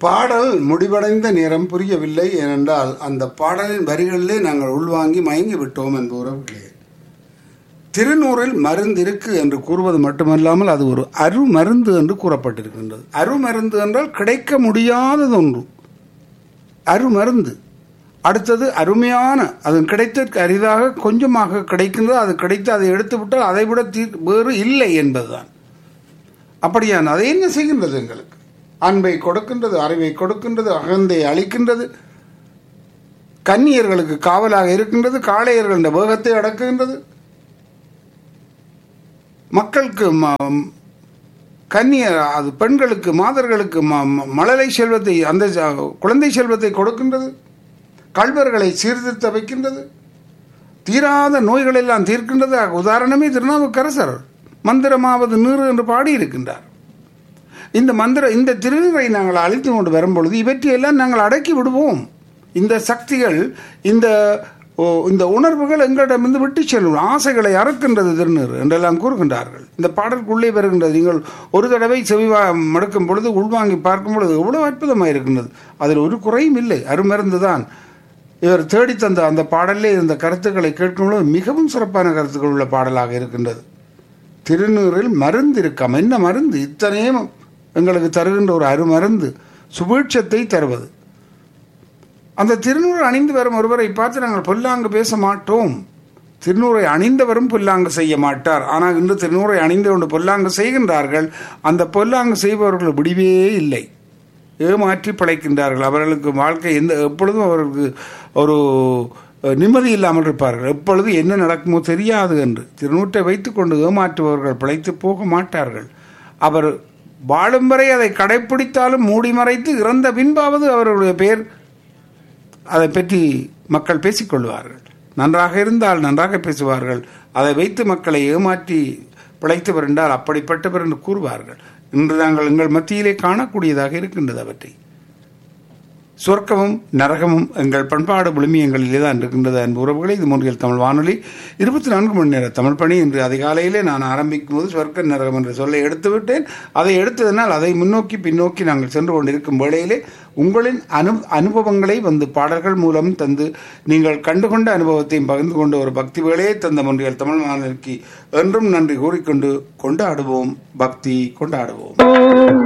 பாடல் முடிவடைந்த நேரம் புரியவில்லை ஏனென்றால் அந்த பாடலின் வரிகளிலே நாங்கள் உள்வாங்கி மயங்கி விட்டோம் என்ப உறவுகளே திருநூறில் மருந்து இருக்கு என்று கூறுவது மட்டுமல்லாமல் அது ஒரு அருமருந்து என்று கூறப்பட்டிருக்கின்றது அருமருந்து என்றால் கிடைக்க முடியாதது ஒன்று அருமருந்து அடுத்தது அருமையான அது கிடைத்ததற்கு அரிதாக கொஞ்சமாக கிடைக்கின்றது அது கிடைத்து அதை எடுத்து விட்டால் அதை விட தீ வேறு இல்லை என்பதுதான் அப்படியான அதை என்ன செய்கின்றது எங்களுக்கு அன்பை கொடுக்கின்றது அறிவை கொடுக்கின்றது அகந்தை அளிக்கின்றது கன்னியர்களுக்கு காவலாக இருக்கின்றது காளையர்கள் வேகத்தை அடக்குகின்றது மக்களுக்கு ம- கன்னியர் அது பெண்களுக்கு மாதர்களுக்கு ம- ம- மழலை செல்வத்தை அந்த ச- குழந்தை செல்வத்தை கொடுக்கின்றது கல்வர்களை சீர்திருத்த வைக்கின்றது தீராத நோய்கள் எல்லாம் தீர்க்கின்றது உதாரணமே திருநாவுக்கரசர் மந்திரமாவது நீர் என்று பாடியிருக்கின்றார் இந்த மந்திர இந்த திருநீரை நாங்கள் அழித்து கொண்டு வரும்பொழுது இவற்றையெல்லாம் நாங்கள் அடக்கி விடுவோம் இந்த சக்திகள் இந்த ஓ, இந்த உணர்வுகள் எங்களிடமிருந்து விட்டு செல்லும் ஆசைகளை அறுக்கின்றது திருநீர் என்றெல்லாம் கூறுகின்றார்கள் இந்த பாடலுக்குள்ளே வருகின்றது நீங்கள் ஒரு தடவை செவிவா மடுக்கும் பொழுது உள்வாங்கி பார்க்கும் பொழுது எவ்வளவு அற்புதமாக இருக்கின்றது அதில் ஒரு குறையும் இல்லை அருமருந்து தான் இவர் தேடி தந்த அந்த பாடலிலே இருந்த கருத்துக்களை கேட்கும் பொழுது மிகவும் சிறப்பான கருத்துக்கள் உள்ள பாடலாக இருக்கின்றது திருநீரில் மருந்து இருக்காம் என்ன மருந்து இத்தனையும் எங்களுக்கு தருகின்ற ஒரு அருமருந்து சுபீட்சத்தை தருவது அந்த திருநூறு அணிந்து வரும் ஒருவரை பார்த்து நாங்கள் பொல்லாங்கு பேச மாட்டோம் திருநூறை அணிந்தவரும் பொல்லாங்கு செய்ய மாட்டார் ஆனால் இன்று திருநூறை அணிந்து கொண்டு பொல்லாங்கு செய்கின்றார்கள் அந்த பொல்லாங்கு செய்பவர்கள் விடிவே இல்லை ஏமாற்றி பிழைக்கின்றார்கள் அவர்களுக்கு வாழ்க்கை எந்த எப்பொழுதும் அவர்களுக்கு ஒரு அஹ், நிம்மதி இல்லாமல் இருப்பார்கள் எப்பொழுது என்ன நடக்குமோ தெரியாது என்று திருநூற்றை வைத்துக்கொண்டு ஏமாற்றுபவர்கள் பிழைத்து போக மாட்டார்கள் அவர் வாழும் வரை அதை கடைப்பிடித்தாலும் மூடி மறைத்து இறந்த பின்பாவது அவருடைய பெயர் அதை பற்றி மக்கள் பேசிக்கொள்வார்கள் நன்றாக இருந்தால் நன்றாக பேசுவார்கள் அதை வைத்து மக்களை ஏமாற்றி பிழைத்தவர் என்றால் அப்படிப்பட்டவர் என்று கூறுவார்கள் இன்று நாங்கள் எங்கள் மத்தியிலே காணக்கூடியதாக இருக்கின்றது அவற்றை சொர்க்கமும் நரகமும் எங்கள் பண்பாடு விழுமியங்களிலே தான் இருக்கின்றது அன்பு உறவுகளை இது மூன்றில் தமிழ் வானொலி இருபத்தி நான்கு மணி நேர தமிழ் பணி இன்று அதிகாலையிலே நான் ஆரம்பிக்கும் போது சொர்க்க நரகம் என்ற சொல்லை எடுத்து விட்டேன் அதை எடுத்ததனால் அதை முன்னோக்கி பின்னோக்கி நாங்கள் சென்று கொண்டிருக்கும் வேளையிலே உங்களின் அனு அனுபவங்களை வந்து பாடல்கள் மூலம் தந்து நீங்கள் கண்டுகொண்ட அனுபவத்தையும் பகிர்ந்து கொண்ட ஒரு பக்தி வேலையை தந்த மொன்றியல் தமிழ் வானொலிக்கு என்றும் நன்றி கூறிக்கொண்டு கொண்டாடுவோம் பக்தி கொண்டாடுவோம்